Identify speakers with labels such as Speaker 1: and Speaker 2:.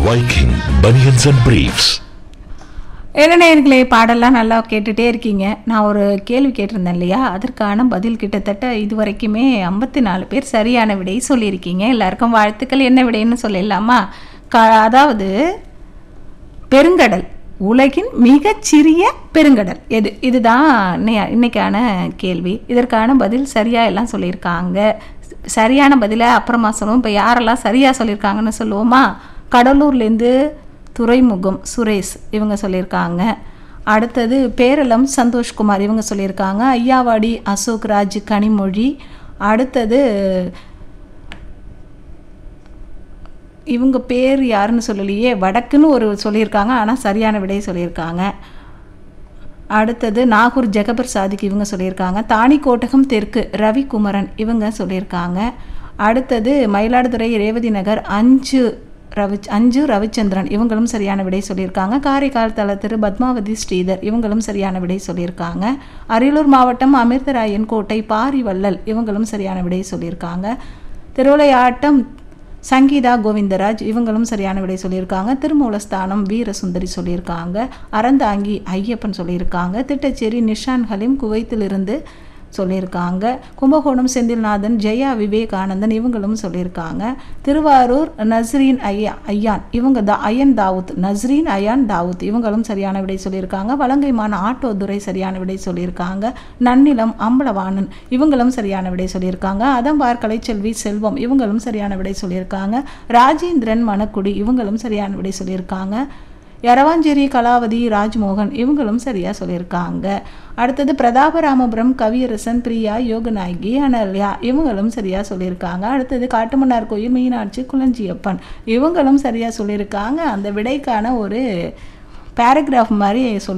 Speaker 1: Viking Bunions and Briefs.
Speaker 2: என்ன நேயர்களே பாடலாம் நல்லா கேட்டுட்டே இருக்கீங்க நான் ஒரு கேள்வி கேட்டிருந்தேன் இல்லையா அதற்கான பதில் கிட்டத்தட்ட இது வரைக்குமே ஐம்பத்தி நாலு பேர் சரியான விடை சொல்லியிருக்கீங்க எல்லாருக்கும் வாழ்த்துக்கள் என்ன விடைன்னு சொல்லிடலாமா க அதாவது பெருங்கடல் உலகின் மிகச்சிறிய பெருங்கடல் எது இதுதான் இன்னை- இன்னைக்கான கேள்வி இதற்கான பதில் சரியா எல்லாம் சொல்லியிருக்காங்க சரியான பதிலை அப்புறமா சொல்லுவோம் இப்போ யாரெல்லாம் சரியாக சொல்லியிருக்காங்கன்னு சொல்லுவோமா கடலூர்லேருந்து துறைமுகம் சுரேஷ் இவங்க சொல்லியிருக்காங்க அடுத்தது பேரளம் சந்தோஷ்குமார் இவங்க சொல்லியிருக்காங்க ஐயாவாடி அசோக் ராஜ் கனிமொழி அடுத்தது இவங்க பேர் யாருன்னு சொல்லலையே வடக்குன்னு ஒரு சொல்லியிருக்காங்க ஆனால் சரியான விடை சொல்லியிருக்காங்க அடுத்தது நாகூர் ஜெகபர் சாதிக் இவங்க சொல்லியிருக்காங்க தாணிக்கோட்டகம் தெற்கு ரவிக்குமரன் இவங்க சொல்லியிருக்காங்க அடுத்தது மயிலாடுதுறை ரேவதி நகர் அஞ்சு ரவி அஞ்சு ரவிச்சந்திரன் இவங்களும் சரியான விடை சொல்லியிருக்காங்க காரைக்கால் தல திரு பத்மாவதி ஸ்ரீதர் இவங்களும் சரியான விடை சொல்லியிருக்காங்க அரியலூர் மாவட்டம் அமிர்தராயன் கோட்டை பாரிவள்ளல் இவங்களும் சரியான விடை சொல்லியிருக்காங்க திருவிளையாட்டம் சங்கீதா கோவிந்தராஜ் இவங்களும் சரியான விடை சொல்லியிருக்காங்க திருமூலஸ்தானம் வீரசுந்தரி சொல்லியிருக்காங்க அறந்தாங்கி ஐயப்பன் சொல்லியிருக்காங்க திட்டச்சேரி நிஷான் ஹலீம் குவைத்திலிருந்து சொல்லியிருக்காங்க கும்பகோணம் செந்தில்நாதன் ஜெயா விவேகானந்தன் இவங்களும் சொல்லியிருக்காங்க திருவாரூர் நஸ்ரீன் ஐயா ஐயான் இவங்க தா ஐயன் தாவூத் நஸ்ரீன் ஐயான் தாவூத் இவங்களும் சரியான விடை சொல்லியிருக்காங்க வலங்கைமான் ஆட்டோ துரை சரியான விடை சொல்லியிருக்காங்க நன்னிலம் அம்பலவாணன் இவங்களும் சரியான விடை சொல்லியிருக்காங்க அதம்பார் கலைச்செல்வி செல்வம் இவங்களும் சரியான விடை சொல்லியிருக்காங்க ராஜேந்திரன் மணக்குடி இவங்களும் சரியான விடை சொல்லியிருக்காங்க யரவாஞ்சேரி கலாவதி ராஜ்மோகன் இவங்களும் சரியாக சொல்லியிருக்காங்க அடுத்தது பிரதாபராமபுரம் கவியரசன் பிரியா யோகநாயகி அனல்யா இவங்களும் சரியாக சொல்லியிருக்காங்க அடுத்தது காட்டுமன்னார் கோயில் மீனாட்சி குளஞ்சியப்பன் இவங்களும் சரியாக சொல்லியிருக்காங்க அந்த விடைக்கான ஒரு பேராகிராஃப் மாதிரி சொல்லி